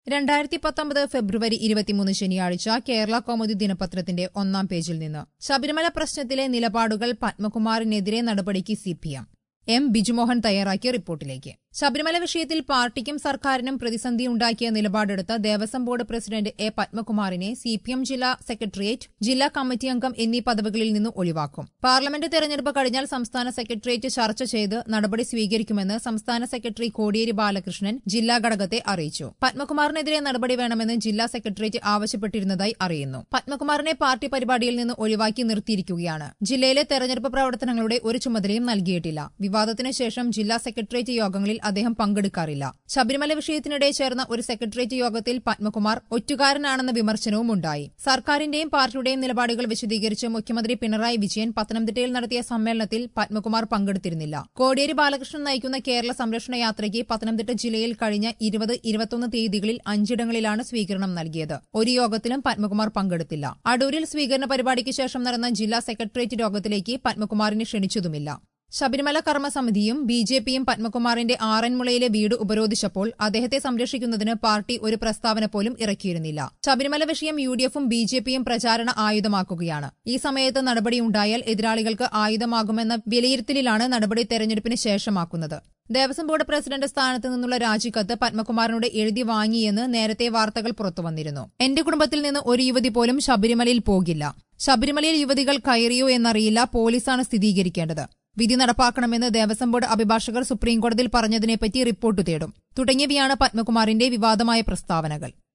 രണ്ടായിരത്തി പത്തൊമ്പത് ഫെബ്രുവരി ഇരുപത്തിമൂന്ന് ശനിയാഴ്ച കേരള കൗമുദി ദിനപത്രത്തിന്റെ ഒന്നാം പേജിൽ നിന്ന് ശബരിമല പ്രശ്നത്തിലെ നിലപാടുകൾ പത്മകുമാറിനെതിരെ നടപടിക്ക് സിപിഎം എം ബിജുമോഹൻ തയ്യാറാക്കിയ റിപ്പോർട്ടിലേക്ക് ശബരിമല വിഷയത്തിൽ പാർട്ടിക്കും സർക്കാരിനും പ്രതിസന്ധി ഉണ്ടാക്കിയ നിലപാടെടുത്ത ദേവസ്വം ബോർഡ് പ്രസിഡന്റ് എ പത്മകുമാറിനെ സിപിഎം ജില്ലാ സെക്രട്ടേറിയറ്റ് ജില്ലാ കമ്മിറ്റി അംഗം എന്നീ പദവികളിൽ നിന്ന് ഒഴിവാക്കും പാർലമെന്റ് തെരഞ്ഞെടുപ്പ് കഴിഞ്ഞാൽ സംസ്ഥാന സെക്രട്ടേറിയറ്റ് ചർച്ച ചെയ്ത് നടപടി സ്വീകരിക്കുമെന്ന് സംസ്ഥാന സെക്രട്ടറി കോടിയേരി ബാലകൃഷ്ണൻ ജില്ലാ ഘടകത്തെ അറിയിച്ചു പത്മകുമാറിനെതിരെ നടപടി വേണമെന്ന് ജില്ലാ സെക്രട്ടേറിയറ്റ് ആവശ്യപ്പെട്ടിരുന്നതായി അറിയുന്നു പത്മകുമാറിനെ പാർട്ടി പരിപാടിയിൽ നിന്ന് ഒഴിവാക്കി നിർത്തിയിരിക്കുകയാണ് ജില്ലയിലെ തെരഞ്ഞെടുപ്പ് പ്രവർത്തനങ്ങളുടെ ഒരു ചുമതലയും നൽകിയിട്ടില്ല വിവാദത്തിന് ശേഷം ജില്ലാ സെക്രട്ടേറിയറ്റ് യോഗങ്ങളിൽ അദ്ദേഹം പങ്കെടുക്കാറില്ല ശബരിമല വിഷയത്തിനിടെ ചേർന്ന ഒരു സെക്രട്ടേറിയറ്റ് യോഗത്തിൽ പത്മകുമാർ ഒറ്റുകാരനാണെന്ന വിമർശനവും ഉണ്ടായി സർക്കാരിന്റെയും പാർട്ടിയുടെയും നിലപാടുകൾ വിശദീകരിച്ച് മുഖ്യമന്ത്രി പിണറായി വിജയൻ പത്തനംതിട്ടയിൽ നടത്തിയ സമ്മേളനത്തിൽ പത്മകുമാർ പങ്കെടുത്തിരുന്നില്ല കോടിയേരി ബാലകൃഷ്ണൻ നയിക്കുന്ന കേരള സംരക്ഷണ യാത്രയ്ക്ക് പത്തനംതിട്ട ജില്ലയിൽ കഴിഞ്ഞ ഇരുപത് ഇരുപത്തൊന്ന് തീയതികളിൽ അഞ്ചിടങ്ങളിലാണ് സ്വീകരണം നൽകിയത് ഒരു യോഗത്തിലും പത്മകുമാർ പങ്കെടുത്തില്ല അടൂരിൽ സ്വീകരണ പരിപാടിക്ക് ശേഷം നടന്ന ജില്ലാ സെക്രട്ടേറിയറ്റ് യോഗത്തിലേക്ക് പത്മകുമാറിനെ ക്ഷണിച്ചതുമില്ല ശബരിമല കർമ്മസമിതിയും ബി ജെ പിയും പത്മകുമാറിന്റെ ആറന്മുളയിലെ വീട് ഉപരോധിച്ചപ്പോൾ അദ്ദേഹത്തെ സംരക്ഷിക്കുന്നതിന് പാർട്ടി ഒരു പ്രസ്താവന പോലും ഇറക്കിയിരുന്നില്ല ശബരിമല വിഷയം യു ഡി എഫും ബി ജെ പിയും പ്രചാരണ ആയുധമാക്കുകയാണ് ഈ സമയത്ത് നടപടിയുണ്ടായാൽ എതിരാളികൾക്ക് ആയുധമാകുമെന്ന വിലയിരുത്തലിലാണ് നടപടി തെരഞ്ഞെടുപ്പിന് ശേഷമാക്കുന്നത് ദേവസ്വം ബോർഡ് പ്രസിഡന്റ് സ്ഥാനത്ത് നിന്നുള്ള രാജിക്കത്ത് പത്മകുമാറിനോട് എഴുതി വാങ്ങിയെന്ന് നേരത്തെ വാർത്തകൾ പുറത്തുവന്നിരുന്നു എന്റെ കുടുംബത്തിൽ നിന്ന് ഒരു യുവതി പോലും ശബരിമലയിൽ പോകില്ല ശബരിമലയിൽ യുവതികൾ കയറിയോ എന്നറിയില്ല പോലീസാണ് സ്ഥിരീകരിക്കേണ്ടത് വിധി നടപ്പാക്കണമെന്ന് ദേവസ്വം ബോർഡ് അഭിഭാഷകർ സുപ്രീംകോടതിയിൽ പറഞ്ഞതിനെപ്പറ്റി റിപ്പോർട്ട് തേടും തുടങ്ങിയവയാണ് പത്മകുമാറിന്റെ വിവാദമായ പ്രസ്താവനകൾ